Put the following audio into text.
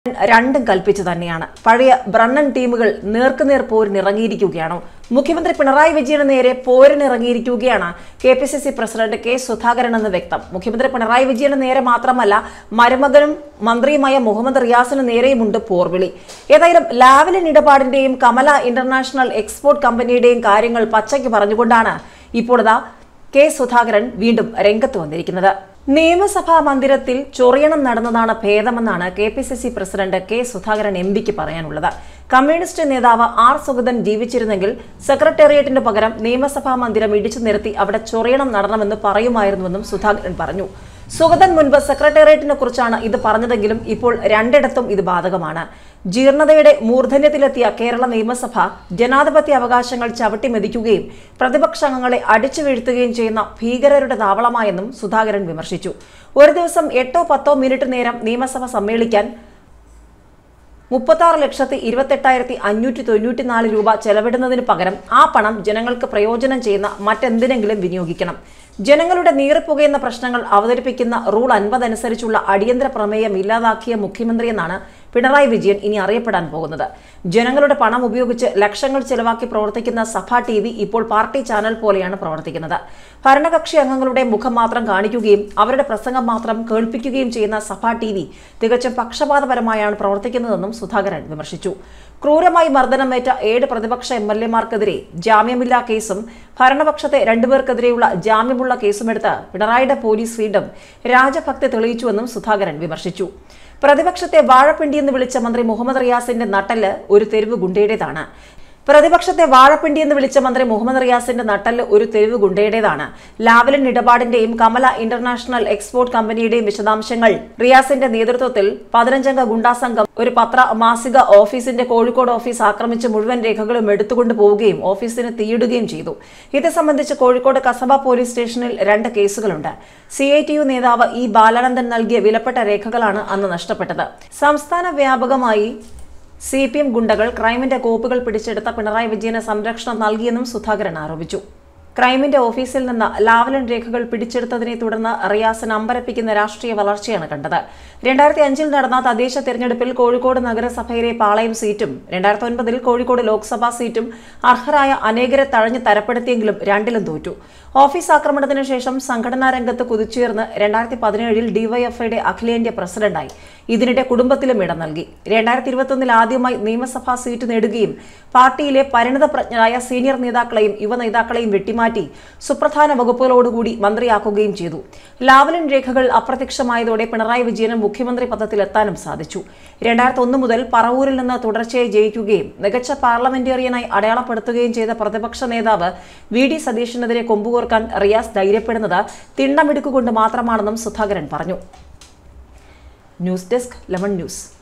രണ്ടും കൽപ്പിച്ചു തന്നെയാണ് പഴയ ബ്രണ്ണൻ ടീമുകൾ നേർക്കുനേർ പോരിനിറങ്ങിയിരിക്കുകയാണോ മുഖ്യമന്ത്രി പിണറായി വിജയന് നേരെ പോരിനിറങ്ങിയിരിക്കുകയാണ് K P C C president K Sudhakaran എന്ന് വ്യക്തം മുഖ്യമന്ത്രി പിണറായി വിജയന് നേരെ മാത്രമല്ല മരുമകനും മന്ത്രിയുമായ മുഹമ്മദ് റിയാസിന് നേരെയുമുണ്ട് പോർവിളി ഏതായാലും ലാവലിൻ ഇടപാടിന്റെയും കമല ഇന്റർനാഷണൽ എക്സ്പോർട്ട് കമ്പനിയുടെയും കാര്യങ്ങൾ പച്ചയ്ക്ക് പറഞ്ഞുകൊണ്ടാണ് ഇപ്പോഴതാ കെ സുധാകരൻ വീണ്ടും രംഗത്ത് വന്നിരിക്കുന്നത് നിയമസഭാ മന്ദിരത്തിൽ ചൊറിയണം നടന്നതാണ് ഭേദമെന്നാണ് K P C C president K Sudhakaran M പിക്ക് പറയാനുള്ളത് കമ്മ്യൂണിസ്റ്റ് നേതാവ് ആർ സുഗതൻ ജീവിച്ചിരുന്നെങ്കിൽ സെക്രട്ടേറിയറ്റിന് പകരം നിയമസഭാ മന്ദിരം ഇടിച്ചു നിരത്തി അവിടെ ചൊറിയണം നടണമെന്ന് പറയുമായിരുന്നുവെന്നും സുധാകരൻ പറഞ്ഞു സുഗതൻ മുൻപ് സെക്രട്ടേറിയറ്റിനെ കുറിച്ചാണ് ഇത് പറഞ്ഞതെങ്കിലും ഇപ്പോൾ രണ്ടിടത്തും ഇത് ബാധകമാണ് ജീർണതയുടെ മൂർധന്യത്തിലെത്തിയ കേരള നിയമസഭ ജനാധിപത്യ അവകാശങ്ങൾ ചവിട്ടിമെതിക്കുകയും പ്രതിപക്ഷാംഗങ്ങളെ അടിച്ചു വീഴ്ത്തുകയും ചെയ്യുന്ന ഭീകരരുടെ താവളമായെന്നും സുധാകരൻ വിമർശിച്ചു ഒരു ദിവസം എട്ടോ പത്തോ മിനിറ്റ് നേരം നിയമസഭ സമ്മേളിക്കാൻ മുപ്പത്താറ് ലക്ഷത്തി ഇരുപത്തെട്ടായിരത്തി അഞ്ഞൂറ്റി തൊണ്ണൂറ്റിനാല് രൂപ ചെലവിടുന്നതിന് പകരം ആ പണം ജനങ്ങൾക്ക് പ്രയോജനം ചെയ്യുന്ന മറ്റെന്തിനെങ്കിലും വിനിയോഗിക്കണം ജനങ്ങളുടെ നീറിപ്പുകയുന്ന പ്രശ്നങ്ങൾ അവതരിപ്പിക്കുന്ന റൂൾ അൻപത് അനുസരിച്ചുള്ള അടിയന്തര പ്രമേയം ഇല്ലാതാക്കിയ മുഖ്യമന്ത്രിയെന്നാണ് പിണറായി വിജയൻ ഇനി അറിയപ്പെടാൻ പോകുന്നത് ജനങ്ങളുടെ പണം ഉപയോഗിച്ച് ലക്ഷങ്ങൾ ചെലവാക്കി പ്രവർത്തിക്കുന്ന സഭ ടി വി ഇപ്പോൾ പാർട്ടി ചാനൽ പോലെയാണ് പ്രവർത്തിക്കുന്നത് ഭരണകക്ഷി അംഗങ്ങളുടെ മുഖം മാത്രം കാണിക്കുകയും അവരുടെ പ്രസംഗം മാത്രം കേൾപ്പിക്കുകയും ചെയ്യുന്ന സഭ ടി വി തികച്ചും പക്ഷപാതപരമായാണ് പ്രവർത്തിക്കുന്നതെന്നും സുധാകരൻ വിമർശിച്ചു ക്രൂരമായി മർദ്ദനമേറ്റ ഏഴ് പ്രതിപക്ഷ എം എൽ എമാർക്കെതിരെ ജാമ്യമില്ലാ കേസും ഭരണപക്ഷത്തെ രണ്ടുപേർക്കെതിരെയുള്ള ജാമ്യമുള്ള കേസുമെടുത്ത് പിണറായിയുടെ പോലീസ് വീണ്ടും രാജഭക്തി തെളിയിച്ചുവെന്നും സുധാകരൻ വിമർശിച്ചു പ്രതിപക്ഷത്തെ വാഴപ്പിണ്ടി എന്ന് വിളിച്ച മന്ത്രി മുഹമ്മദ് റിയാസിന്റെ നട്ടല് ഒരു തെരുവ് ഗുണ്ടയുടേതാണ് പ്രതിപക്ഷത്തെ വാഴപ്പിണ്ടി എന്ന് വിളിച്ച മന്ത്രി മുഹമ്മദ് റിയാസിന്റെ നട്ടല് ഒരു തെരുവ് ഗുണ്ടയുടേതാണ് ലാവലിൻ ഇടപാടിന്റെയും കമല ഇന്റർനാഷണൽ എക്സ്പോർട്ട് കമ്പനിയുടെയും വിശദാംശങ്ങൾ റിയാസിന്റെ നേതൃത്വത്തിൽ പതിനഞ്ചംഗ ഗുണ്ടാ സംഘം ഒരു പത്ര മാസിക ഓഫീസിന്റെ കോഴിക്കോട് ഓഫീസ് ആക്രമിച്ച് മുഴുവൻ രേഖകളും എടുത്തുകൊണ്ട് പോവുകയും ഓഫീസിന് തീയിടുകയും ചെയ്തു ഇത് സംബന്ധിച്ച് കോഴിക്കോട് കസബ പോലീസ് സ്റ്റേഷനിൽ രണ്ട് കേസുകളുണ്ട് സി ഐ ടി യു നേതാവ് ഇ ബാലാനന്ദൻ നൽകിയ വിലപ്പെട്ട രേഖകളാണ് അന്ന് നഷ്ടപ്പെട്ടത് സംസ്ഥാന വ്യാപകമായി സി പി എം ഗുണ്ടകൾ ക്രൈമിന്റെ കോപ്പുകൾ പിടിച്ചെടുത്ത പിണറായി വിജയന് സംരക്ഷണം നൽകിയെന്നും സുധാകരൻ ആരോപിച്ചു ക്രൈമിന്റെ ഓഫീസിൽ നിന്ന് ലാവലൻ രേഖകൾ പിടിച്ചെടുത്തതിനെ തുടർന്ന് റിയാസിന് അമ്പരപ്പിക്കുന്ന രാഷ്ട്രീയ വളർച്ചയാണ് കണ്ടത് രണ്ടായിരത്തി അഞ്ചിൽ നടന്ന തദ്ദേശ തെരഞ്ഞെടുപ്പിൽ കോഴിക്കോട് നഗരസഭയിലെ പാളയം സീറ്റും രണ്ടായിരത്തി ഒൻപതിൽ കോഴിക്കോട് ലോക്സഭാ സീറ്റും അർഹരായ അനേകരെ തഴഞ്ഞ് തരപ്പെടുത്തിയെങ്കിലും രണ്ടിലും തോറ്റു ഓഫീസ് ആക്രമണത്തിന് ശേഷം സംഘടനാ രംഗത്ത് കുതിച്ചുയർന്ന് രണ്ടായിരത്തി പതിനേഴിൽ ഡിവൈഎഫ്ഐയുടെ അഖിലേന്ത്യാ പ്രസിഡന്റായി ഇതിനിടെ കുടുംബത്തിലും ഇടം നൽകി രണ്ടായിരത്തി ഇരുപത്തൊന്നിൽ ആദ്യമായി നിയമസഭാ സീറ്റ് നേടുകയും പാർട്ടിയിലെ പരിണിതപ്രജ്ഞരായ സീനിയർ നേതാക്കളെയും യുവ നേതാക്കളെയും വെട്ടിമാറ്റി സുപ്രധാന വകുപ്പുകളോടുകൂടി മന്ത്രിയാക്കുകയും ചെയ്തു ലാവലൻ രേഖകൾ അപ്രത്യക്ഷമായതോടെ പിണറായി വിജയന് മുഖ്യമന്ത്രി പദത്തിലെത്താനും സാധിച്ചു രണ്ടായിരത്തി ഒന്ന് മുതൽ പറവൂരിൽ നിന്ന് തുടർച്ചയായി ജയിക്കുകയും മികച്ച പാർലമെന്റേറിയനായി അടയാളപ്പെടുത്തുകയും ചെയ്ത പ്രതിപക്ഷ നേതാവ് വി ഡി സതീഷിനെതിരെ കൊമ്പുകോർക്കാൻ റിയാസ് ധൈര്യപ്പെടുന്നത് തിണ്ടമിടുക്കുകൊണ്ട് മാത്രമാണെന്നും സുധാകരൻ പറഞ്ഞു ന്യൂസ് ഡെസ്ക് ലെമൺ ന്യൂസ്